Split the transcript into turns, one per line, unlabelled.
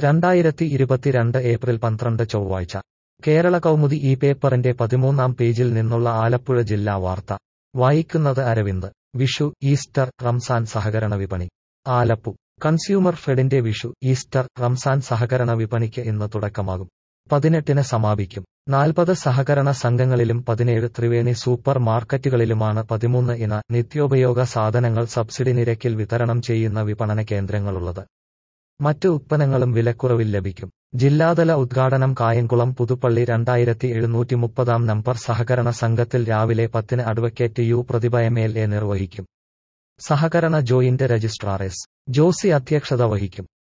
രണ്ടായിരത്തി ഇരുപത്തിരണ്ട് ഏപ്രിൽ പന്ത്രണ്ട് ചൊവ്വാഴ്ച കേരള കൗമുദി ഈ പേപ്പറിന്റെ പതിമൂന്നാം പേജിൽ നിന്നുള്ള ആലപ്പുഴ ജില്ലാ വാർത്ത വായിക്കുന്നത് അരവിന്ദ് വിഷു ഈസ്റ്റർ റംസാൻ സഹകരണ വിപണി ആലപ്പു കൺസ്യൂമർ ഫെഡിന്റെ വിഷു ഈസ്റ്റർ റംസാൻ സഹകരണ വിപണിക്ക് ഇന്ന് തുടക്കമാകും പതിനെട്ടിന് സമാപിക്കും നാൽപ്പത് സഹകരണ സംഘങ്ങളിലും പതിനേഴ് ത്രിവേണി സൂപ്പർ മാർക്കറ്റുകളിലുമാണ് പതിമൂന്ന് ഇന നിത്യോപയോഗ സാധനങ്ങൾ സബ്സിഡി നിരക്കിൽ വിതരണം ചെയ്യുന്ന വിപണന കേന്ദ്രങ്ങളുള്ളത് മറ്റ് ഉത്പന്നങ്ങളും വിലക്കുറവിൽ ലഭിക്കും ജില്ലാതല ഉദ്ഘാടനം കായംകുളം പുതുപ്പള്ളി രണ്ടായിരത്തി എഴുന്നൂറ്റി മുപ്പതാം നമ്പർ സഹകരണ സംഘത്തിൽ രാവിലെ പത്തിന് advocate U Prathibha M L A നിർവഹിക്കും സഹകരണ ജോയിന്റ് രജിസ്ട്രാർ എസ് ജോസി അധ്യക്ഷത വഹിക്കും